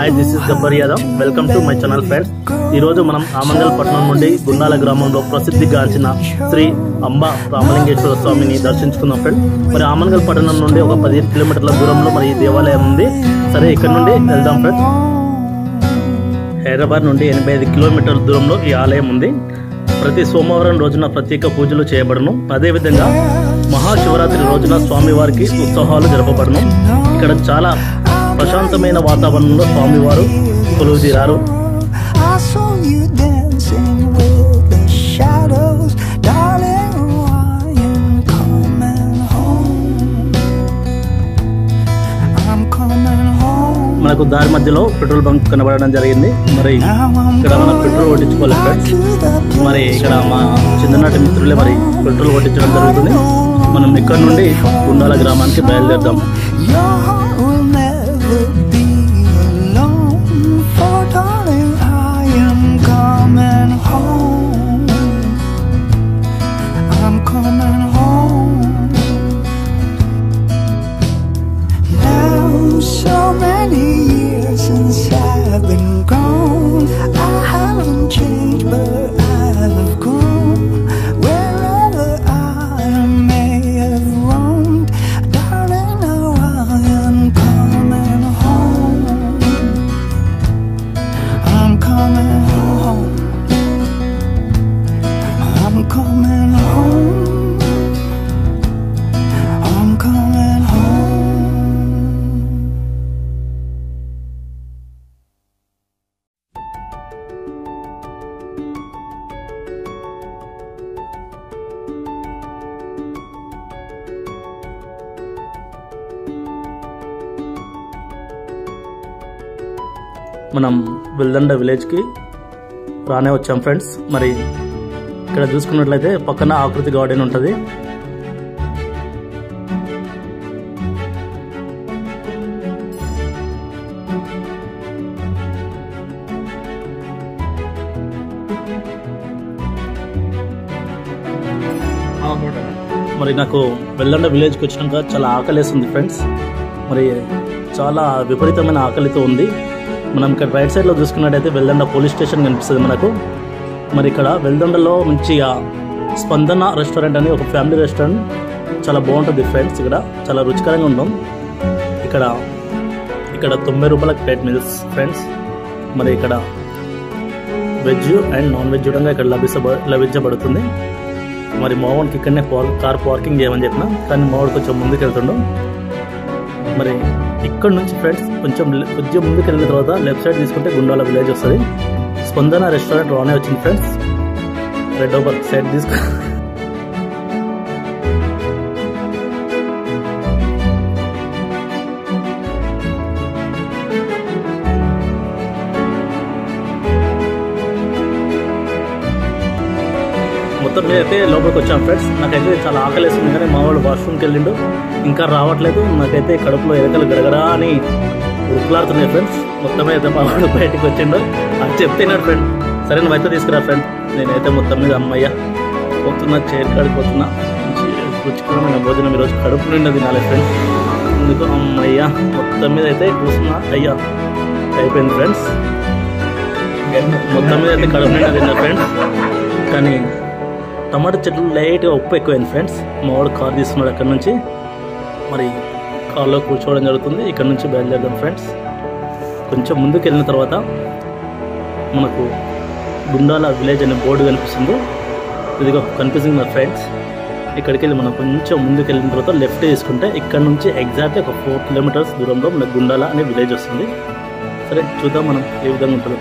Hi this is Gabbar Yadav welcome to my channel friends ఈ రోజు మనం ఆమంగల్ పట్టణం నుండి గుండాల గ్రామంలో ప్రసిద్ధిగాంచిన శ్రీ అంబ రామలింగేశ్వర స్వామిని దర్శించుకుందాం ఫ్రెండ్ మరి ఆమంగల్ పట్టణం నుండి ఒక పదిహేను కిలోమీటర్ల దూరంలో మరి ఈ దేవాలయం ఉంది సరే ఇక్కడ నుండి వెళ్దాం ఫ్రెండ్ హైదరాబాద్ నుండి ఎనభై ఐదు కిలోమీటర్ల దూరంలో ఈ ఆలయం ఉంది ప్రతి సోమవారం రోజున ప్రత్యేక పూజలు చేయబడను అదేవిధంగా మహాశివరాత్రి రోజున స్వామివారికి ఉత్సవాలు జరపబడను ఇక్కడ చాలా ప్రశాంతమైన వాతావరణంలో స్వామివారు కొలువు తీరారు I saw you dancing with the shadows, darling. I am coming home. I'm coming home. మనకు దారి మధ్యలో పెట్రోల్ బంక్ కనబడడం జరిగింది మరి Now I'm ఇక్కడ మనం పెట్రోల్ కొట్టించుకోవాలి back ఫ్రెండ్స్ to the మరి ఇక్కడ మా చిన్ననాటి మిత్రులే మరి పెట్రోల్ కొట్టించడం జరుగుతుంది మనం ఇక్కడ నుండి గుండాల గ్రామానికి బయలుదేరుదాం Your heart will never be alone. For darling, I am coming home. I'm coming home. Now so many years since I've been gone. I haven't changed, but I've grown. Wherever I may have roamed, darling, now I am coming home. I'm coming home. I'm coming home. I'm coming home. మనం వెల్దండ విలేజ్కి రానే వచ్చాం friends మరి ఇక్కడ చూసుకున్నట్లయితే పక్కన ఆకృతి garden ఉంటుంది మరి నాకు వెల్లండ విలేజ్కి వచ్చినాక చాలా ఆకలేస్తుంది ఫ్రెండ్స్ మరి చాలా విపరీతమైన ఆకలితో ఉంది మనం ఇక్కడ రైట్ సైడ్లో చూసుకున్నట్టయితే వెల్దండ పోలీస్ స్టేషన్ కనిపిస్తుంది మనకు మరి ఇక్కడ వెల్దండలో మంచిగా స్పందన రెస్టారెంట్ అని ఒక ఫ్యామిలీ రెస్టారెంట్ చాలా బాగుంటుంది ఫ్రెండ్స్ ఇక్కడ చాలా రుచికరంగా ఉంటాం ఇక్కడ ఇక్కడ తొంభై రూపాయల ప్లేట్ మీల్స్ ఫ్రెండ్స్ మరి ఇక్కడ వెజ్ అండ్ నాన్ వెజ్ కూడా ఇక్కడ లభించబ లభించబడుతుంది మరి మావాడికి ఇక్కడనే పార్ కార్ పార్కింగ్ చేయమని చెప్పిన కానీ మావాడు కొంచెం ముందుకు వెళ్తుండు మరి ఇక్కడ నుంచి ఫ్రెండ్స్ కొంచెం లె- కొంచెం ముందుకు వెళ్ళిన తర్వాత లెఫ్ట్ సైడ్ తీసుకుంటే గుండాల విలేజ్ వస్తుంది స్పందన రెస్టారెంట్ రానే వచ్చింది ఫ్రెండ్స్ రెడ్ ఓవర్ సైడ్ తీసుకో మొత్తం మీద అయితే లోపలికి వచ్చాం ఫ్రెండ్స్ నాకైతే చాలా ఆకలేస్తుంది కానీ మా వాడు వాష్రూమ్కి వెళ్ళిండు ఇంకా రావట్లేదు నాకైతే కడుపులో ఎలకలు గడగడా అని ఉరుకులాడుతున్నాయి ఫ్రెండ్స్ మొత్తం మీద అయితే మా వాడు బయటికి వచ్చిండు అది చెప్తున్నాడు ఫ్రెండ్ సరే నువ్వు అయితే తీసుకురా ఫ్రెండ్ నేనైతే మొత్తం మీద అమ్మయ్య పోతున్నా చైర్ కాడికి పోతున్నా మంచి రుచికరమైన భోజనం ఈరోజు కడుపు నిండా తినాలి ఫ్రెండ్ ఎందుకు అమ్మయ్య మొత్తం మీద అయితే కూర్చున్నా అయ్యా అయిపోయింది ఫ్రెండ్స్ మొత్తం మీద అయితే కడుపు నిండా తిన్నా ఫ్రెండ్స్ కానీ టమాటా చెట్లు లైట్గా ఉప్పు ఎక్కువైంది ఫ్రెండ్స్ మా వాడు కార్ తీస్తున్నాడు అక్కడ నుంచి మరి కార్లో కూర్చోవడం జరుగుతుంది ఇక్కడ నుంచి బయలుదేరదాం ఫ్రెండ్స్ కొంచెం ముందుకు వెళ్ళిన తర్వాత మనకు గుండాల విలేజ్ అనే బోర్డు కనిపిస్తుంది ఇదిగో కనిపిస్తుంది నా ఫ్రెండ్స్ ఇక్కడికి వెళ్ళి మనం కొంచెం ముందుకు వెళ్ళిన తర్వాత లెఫ్ట్ తీసుకుంటే ఇక్కడ నుంచి ఎగ్జాక్ట్ ఒక ఫోర్ కిలోమీటర్స్ దూరంలో మనకు గుండాల అనే విలేజ్ వస్తుంది సరే చూద్దాం మనం ఏ విధంగా ఉంటుందో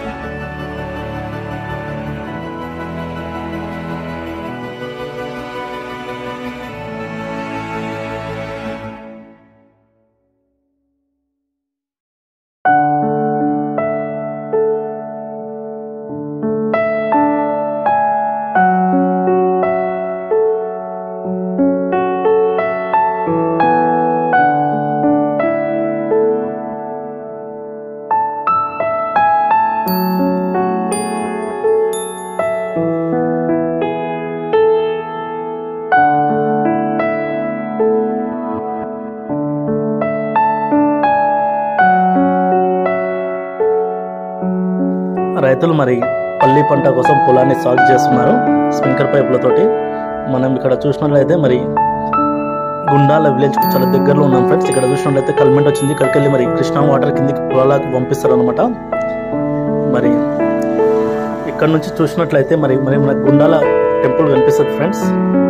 రైతులు మరి పల్లి పంట కోసం పొలాన్ని సాగు చేస్తున్నారు స్ప్రింకర్ పైపులతోటి మనం ఇక్కడ చూసినట్లయితే మరి గుండాల విలేజ్ కు చాలా దగ్గరలో ఉన్నాం ఫ్రెండ్స్ ఇక్కడ చూసినట్లయితే కల్మెంట్ వచ్చింది ఇక్కడికి వెళ్ళి మరి కృష్ణా వాటర్ కిందికి పొలాలకు పంపిస్తారు అనమాట మరి ఇక్కడ నుంచి చూసినట్లయితే మరి మరి మన గుండాల టెంపుల్ కనిపిస్తుంది ఫ్రెండ్స్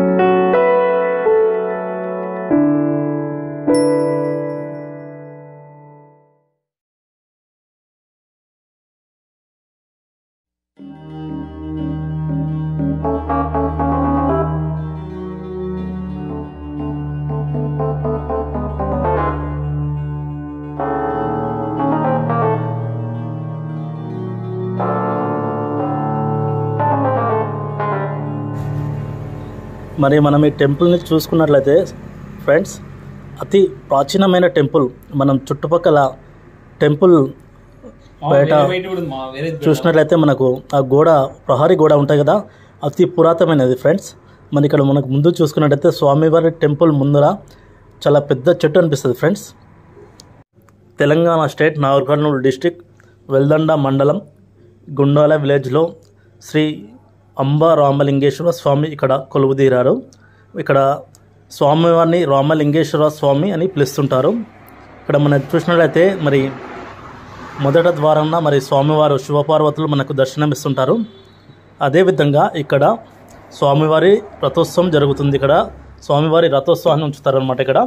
మరి మనం ఈ టెంపుల్ని చూసుకున్నట్లయితే ఫ్రెండ్స్ అతి ప్రాచీనమైన టెంపుల్ మనం చుట్టుపక్కల టెంపుల్ బయట చూసినట్లయితే మనకు ఆ గోడ ప్రహరీ గోడ ఉంటాయి కదా అతి పురాతనమైనది ఫ్రెండ్స్ మన ఇక్కడ మనకు ముందు చూసుకున్నట్లయితే స్వామివారి టెంపుల్ ముందర చాలా పెద్ద చెట్టు అనిపిస్తుంది friends Telangana state Nagar Kurnool district Veldanda మండలం గుండాల విలేజ్లో శ్రీ అంబ రామలింగేశ్వర స్వామి ఇక్కడ కొలువుదీరారు ఇక్కడ స్వామివారిని రామలింగేశ్వర స్వామి అని పిలుస్తుంటారు ఇక్కడ మనం చూసినట్లయితే మరి మొదట ద్వారాన మరి స్వామివారు శివపార్వతులు మనకు దర్శనమిస్తుంటారు అదేవిధంగా ఇక్కడ స్వామివారి రథోత్సవం జరుగుతుంది ఇక్కడ స్వామివారి రథోత్సవాన్ని ఉంచుతారు అనమాట ఇక్కడ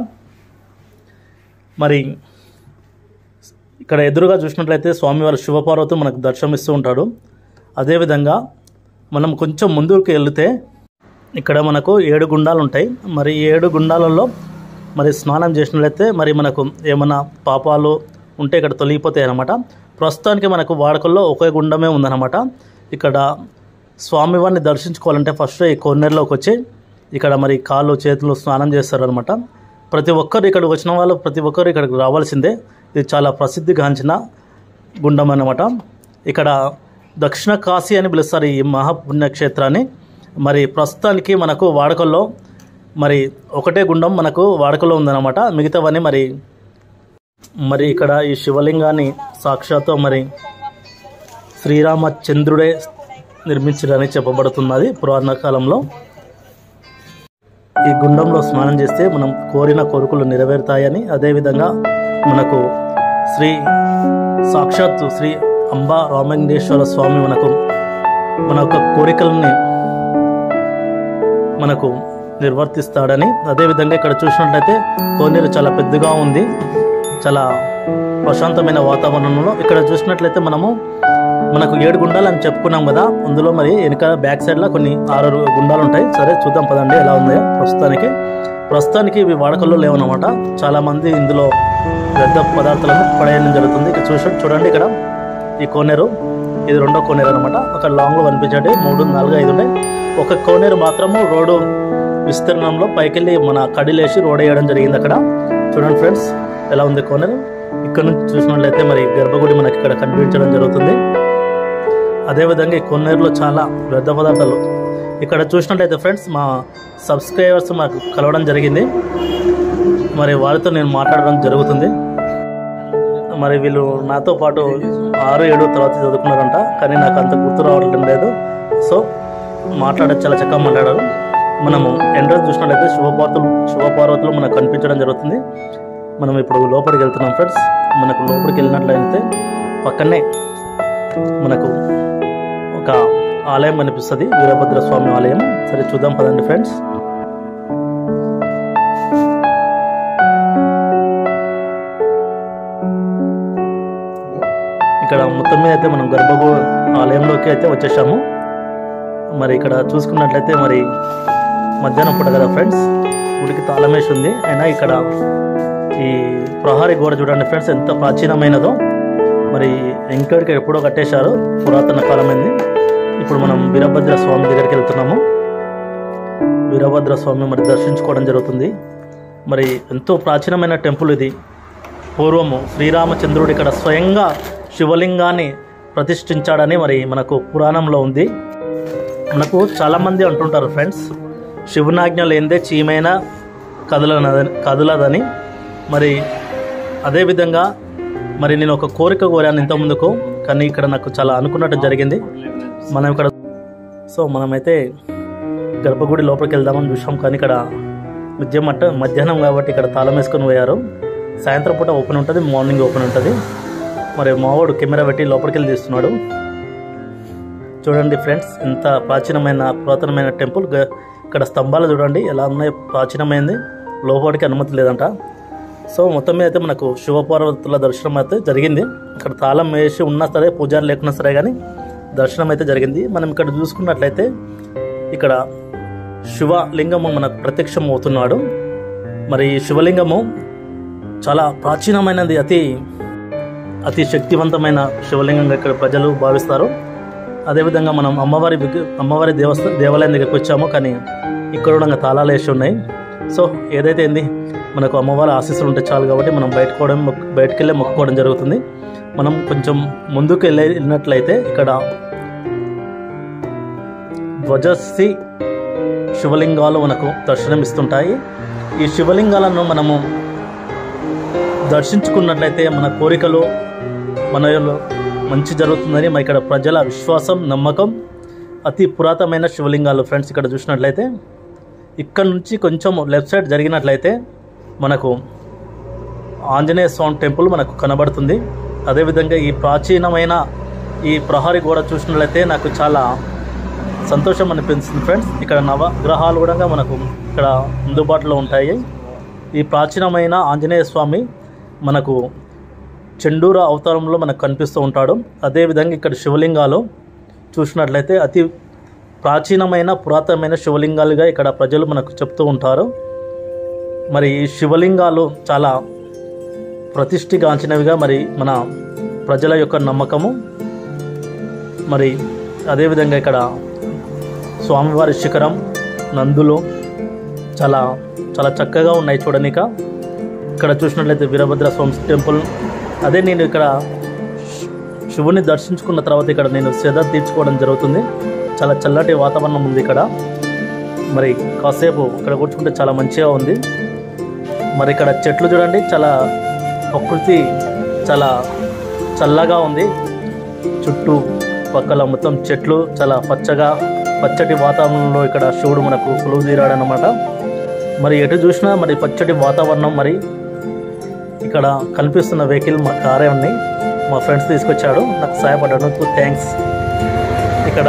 మరి ఇక్కడ ఎదురుగా చూసినట్లయితే స్వామివారి శివపార్వతులు మనకు దర్శనమిస్తూ ఉంటాడు అదేవిధంగా మనం కొంచెం ముందుకు వెళితే ఇక్కడ మనకు ఏడు గుండాలు ఉంటాయి మరి ఈ ఏడు గుండాలలో మరి స్నానం చేసినట్లయితే మరి మనకు ఏమైనా పాపాలు ఉంటే ఇక్కడ తొలగిపోతాయి అన్నమాట ప్రస్తుతానికి మనకు వాడకల్లో ఒకే గుండమే ఉందన్నమాట ఇక్కడ స్వామివారిని దర్శించుకోవాలంటే ఫస్ట్ ఈ కొన్నేరులోకి వచ్చి ఇక్కడ మరి కాళ్ళు చేతులు స్నానం చేస్తారనమాట ప్రతి ఒక్కరు ఇక్కడికి వచ్చిన వాళ్ళు ప్రతి ఒక్కరు ఇక్కడికి రావాల్సిందే ఇది చాలా ప్రసిద్ధిగాంచిన గుండం అన్నమాట ఇక్కడ దక్షిణ కాశీ అని పిలుస్తారు ఈ మహాపుణ్యక్షేత్రాన్ని మరి ప్రస్తుతానికి మనకు వాడకల్లో మరి ఒకటే గుండం మనకు వాడకలో ఉందన్నమాట మిగతావన్నీ మరి మరి ఇక్కడ ఈ శివలింగాన్ని సాక్షాత్తు మరి శ్రీరామచంద్రుడే నిర్మించారని చెప్పబడుతున్నది పురాణ కాలంలో ఈ గుండంలో స్నానం చేస్తే మనం కోరిన కోరికలు నెరవేరుతాయని అదేవిధంగా మనకు శ్రీ సాక్షాత్తు శ్రీ అంబా రామలింగేశ్వర స్వామి మనకు మన యొక్క కోరికలని మనకు నిర్వర్తిస్తాడని అదేవిధంగా ఇక్కడ చూసినట్లయితే కోనేరు చాలా పెద్దగా ఉంది చాలా ప్రశాంతమైన వాతావరణంలో ఇక్కడ చూసినట్లయితే మనము మనకు ఏడు గుండాలు అని చెప్పుకున్నాం కదా అందులో మరి వెనక బ్యాక్ సైడ్లో కొన్ని ఆరు గుండాలు ఉంటాయి సరే చూద్దాం పదండి ఎలా ఉన్నాయో ప్రస్తుతానికి ప్రస్తుతానికి ఇవి వాడకల్లో లేవన్నమాట చాలా మంది ఇందులో వ్యర్థ పదార్థాలను పడేయడం జరుగుతుంది ఇక్కడ చూసి చూడండి ఇక్కడ ఈ కోనేరు ఇది రెండో కోనేరు అనమాట ఒక లాంగ్లో కనిపించండి మూడు నాలుగు ఐదు ఉన్నాయి ఒక కోనేరు మాత్రము రోడ్డు విస్తీర్ణంలో పైకెళ్ళి మన కడిలేసి రోడ్ వేయడం జరిగింది అక్కడ చూడండి ఫ్రెండ్స్ ఎలా ఉంది కోనేరు ఇక్కడ నుంచి చూసినట్లయితే మరి గర్భగుడి మనకి ఇక్కడ కనిపించడం జరుగుతుంది అదేవిధంగా ఈ కొన్నేరులో చాలా వ్యర్థ పదార్థాలు ఇక్కడ చూసినట్లయితే ఫ్రెండ్స్ మా సబ్స్క్రైబర్స్ మాకు కలవడం జరిగింది మరి వారితో నేను మాట్లాడడం జరుగుతుంది మరి వీళ్ళు నాతో పాటు ఆరు ఏడు తర్వాత చదువుకున్నారంట కానీ నాకు అంత గుర్తు రావడం లేదు సో మాట్లాడేది చాలా చక్కగా మాట్లాడారు మనము ఎంట్రన్స్ చూసినట్లయితే శివపార్వతులు శివపార్వతులు మనకు కనిపించడం జరుగుతుంది మనం ఇప్పుడు లోపలికి వెళ్తున్నాం ఫ్రెండ్స్ మనకు లోపలికి వెళ్ళినట్లయితే పక్కనే మనకు ఒక ఆలయం కనిపిస్తుంది వీరభద్ర స్వామి ఆలయం సరే చూద్దాం పదండి ఫ్రెండ్స్ ఇక్కడ మొత్తం మీద అయితే మనం గర్భగు ఆలయంలోకి అయితే వచ్చేసాము మరి ఇక్కడ చూసుకున్నట్లయితే మరి మధ్యాహ్నం పూట కదా ఫ్రెండ్స్ గుడికి తాళం వేసి ఉంది అయినా ఇక్కడ ఈ ప్రహారీ గోడ చూడండి ఫ్రెండ్స్ ఎంత ప్రాచీనమైనదో మరి ఇంకడికి ఎప్పుడో కట్టేశారు పురాతన కాలమైంది ఇప్పుడు మనం వీరభద్ర స్వామి దగ్గరికి వెళ్తున్నాము వీరభద్ర స్వామి మరి దర్శించుకోవడం జరుగుతుంది మరి ఎంతో ప్రాచీనమైన టెంపుల్ ఇది పూర్వము శ్రీరామచంద్రుడు ఇక్కడ స్వయంగా శివలింగాన్ని ప్రతిష్ఠించాడని మరి మనకు పురాణంలో ఉంది మనకు చాలామంది అంటుంటారు ఫ్రెండ్స్ శివునాజ్ఞ లేనిదే చీమైనా కదలనదని కదలదని మరి అదేవిధంగా మరి నేను ఒక కోరిక కోరాను ఇంత ముందుకు కానీ ఇక్కడ నాకు చాలా అనుకున్నట్టు జరిగింది మనం ఇక్కడ సో మనమైతే గర్భగుడి లోపలికి వెళ్దామని చూసాం కానీ ఇక్కడ మధ్య మట్ట మధ్యాహ్నం కాబట్టి ఇక్కడ తాళం వేసుకొని పోయారు సాయంత్రం పూట ఓపెన్ ఉంటుంది మార్నింగ్ ఓపెన్ ఉంటుంది మరి మావాడు కెమెరా పెట్టి లోపలికి వెళ్ళి తీస్తున్నాడు చూడండి ఫ్రెండ్స్ ఎంత ప్రాచీనమైన పురాతనమైన టెంపుల్ గ- ఇక్కడ స్తంభాలు చూడండి ఎలా ఉన్నాయి ప్రాచీనమైనది లోపలికి అనుమతి లేదంట సో మొత్తం మీద అయితే మనకు శివపార్వతుల దర్శనం అయితే జరిగింది ఇక్కడ తాళం వేసి ఉన్నా సరే పూజారి లేకున్నా సరే కానీ దర్శనం అయితే జరిగింది మనం ఇక్కడ చూసుకున్నట్లయితే ఇక్కడ శివలింగము మనకు ప్రత్యక్షం అవుతున్నాడు మరి ఈ శివలింగము చాలా ప్రాచీనమైనది అతి అతి శక్తివంతమైన శివలింగంగా ఇక్కడ ప్రజలు భావిస్తారు అదేవిధంగా మనం అమ్మవారి విగ్ర- అమ్మవారి దేవస్థ దేవాలయం దగ్గరికి వచ్చాము కానీ ఇక్కడ కూడా ఇంకా తాళాలు వేసి ఉన్నాయి సో ఏదైతే ఏంది మనకు అమ్మవారి ఆశీస్సులు ఉంటే చాలు కాబట్టి మనం బయటకోవడం బయటకు వెళ్ళి మొక్కుకోవడం జరుగుతుంది మనం కొంచెం ముందుకు వెళ్ళి వెళ్ళినట్లయితే ఇక్కడ ధ్వజశ్రీ శివలింగాలు మనకు దర్శనమిస్తుంటాయి ఈ శివలింగాలను మనము దర్శించుకున్నట్లయితే మన కోరికలు మనలో మంచి జరుగుతుందని మా ఇక్కడ ప్రజల విశ్వాసం నమ్మకం అతి పురాతనమైన శివలింగాలు ఫ్రెండ్స్ ఇక్కడ చూసినట్లయితే ఇక్కడ నుంచి కొంచెం లెఫ్ట్ సైడ్ జరిగినట్లయితే మనకు ఆంజనేయ స్వామి టెంపుల్ మనకు కనబడుతుంది అదేవిధంగా ఈ ప్రాచీనమైన ఈ ప్రహరీ గోడ చూసినట్లయితే నాకు చాలా సంతోషం అనిపిస్తుంది ఫ్రెండ్స్ ఇక్కడ నవగ్రహాలు కూడా మనకు ఇక్కడ అందుబాటులో ఉంటాయి ఈ ప్రాచీనమైన ఆంజనేయ స్వామి మనకు చెండూర అవతారంలో మనకు కనిపిస్తూ ఉంటాడు అదేవిధంగా ఇక్కడ శివలింగాలు చూసినట్లయితే అతి ప్రాచీనమైన పురాతనమైన శివలింగాలుగా ఇక్కడ ప్రజలు మనకు చెప్తూ ఉంటారు మరి ఈ శివలింగాలు చాలా ప్రతిష్ఠిగాంచినవిగా మరి మన ప్రజల యొక్క నమ్మకము మరి అదేవిధంగా ఇక్కడ స్వామివారి శిఖరం నందులు చాలా చాలా చక్కగా ఉన్నాయి చూడనిక ఇక్కడ చూసినట్లయితే వీరభద్ర స్వామి టెంపుల్ అదే నేను ఇక్కడ శి- శివుని దర్శించుకున్న తర్వాత ఇక్కడ నేను శ్రద్ధ తీర్చుకోవడం జరుగుతుంది చాలా చల్లటి వాతావరణం ఉంది ఇక్కడ మరి కాసేపు ఇక్కడ కూర్చుంటే చాలా మంచిగా ఉంది మరి ఇక్కడ చెట్లు చూడండి చాలా ప్రకృతి చాలా చల్లగా ఉంది చుట్టూ పక్కల మొత్తం చెట్లు చాలా పచ్చగా పచ్చటి వాతావరణంలో ఇక్కడ శివుడు మనకు కొలువు తీరాడనమాట మరి ఎటు చూసినా మరి పచ్చటి వాతావరణం మరి ఇక్కడ కనిపిస్తున్న వెహికల్ మా కారే ఉన్నాయి మా ఫ్రెండ్స్ తీసుకొచ్చాడు నాకు సహాయపడ్డాడు థ్యాంక్స్ ఇక్కడ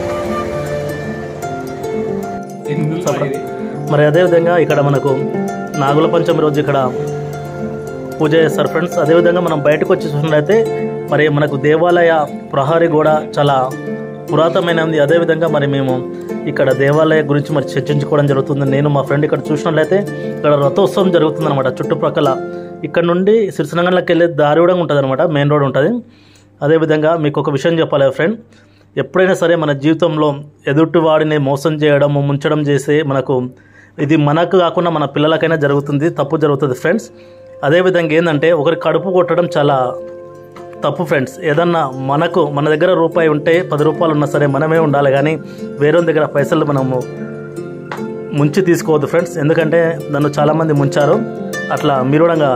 మరి అదేవిధంగా ఇక్కడ మనకు నాగుల పంచమి రోజు ఇక్కడ పూజ చేస్తారు ఫ్రెండ్స్ అదేవిధంగా మనం బయటకు వచ్చి చూసినట్లయితే మరి మనకు దేవాలయ ప్రహరీ కూడా చాలా పురాతనమైనది అదేవిధంగా మరి మేము ఇక్కడ దేవాలయ గురించి మరి చర్చించుకోవడం జరుగుతుంది నేను మా ఫ్రెండ్ ఇక్కడ చూసినట్లయితే ఇక్కడ రథోత్సవం జరుగుతుంది అనమాట చుట్టుప్రక్కల ఇక్కడ నుండి సిరిసినగర్లోకి వెళ్ళే దారి కూడా ఉంటుంది అనమాట మెయిన్ రోడ్ ఉంటుంది అదేవిధంగా మీకు ఒక విషయం చెప్పాలి ఫ్రెండ్ ఎప్పుడైనా సరే మన జీవితంలో ఎదుటి వాడిని మోసం చేయడం ముంచడం చేసి మనకు ఇది మనకు కాకుండా మన పిల్లలకైనా జరుగుతుంది తప్పు జరుగుతుంది ఫ్రెండ్స్ అదేవిధంగా ఏంటంటే ఒకరి కడుపు కొట్టడం చాలా తప్పు ఫ్రెండ్స్ ఏదన్నా మనకు మన దగ్గర రూపాయి ఉంటే పది రూపాయలు ఉన్నా సరే మనమే ఉండాలి కానీ వేరే దగ్గర పైసలు మనము ముంచి తీసుకోవద్దు ఫ్రెండ్స్ ఎందుకంటే నన్ను చాలామంది ముంచారు అట్లా మీరు కూడా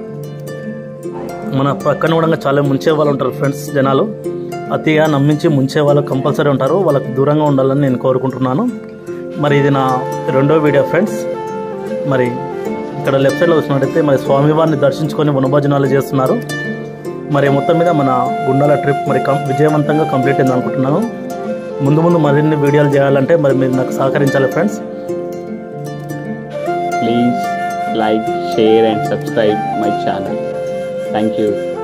మన పక్కన కూడా చాలా ముంచే వాళ్ళు ఉంటారు ఫ్రెండ్స్ జనాలు అతిగా నమ్మించి ముంచే వాళ్ళు కంపల్సరీ ఉంటారు వాళ్ళకు దూరంగా ఉండాలని నేను కోరుకుంటున్నాను మరి ఇది నా రెండో వీడియో ఫ్రెండ్స్ మరి ఇక్కడ లెఫ్ట్ సైడ్లో వచ్చినట్టయితే మరి స్వామివారిని దర్శించుకొని వనభోజనాలు చేస్తున్నారు మరి మొత్తం మీద మన గుండాల ట్రిప్ మరి కం విజయవంతంగా కంప్లీట్ అయింది అనుకుంటున్నాను ముందు ముందు మరిన్ని వీడియోలు చేయాలంటే మరి మీరు నాకు సహకరించాలి friends please like share and subscribe my channel thank you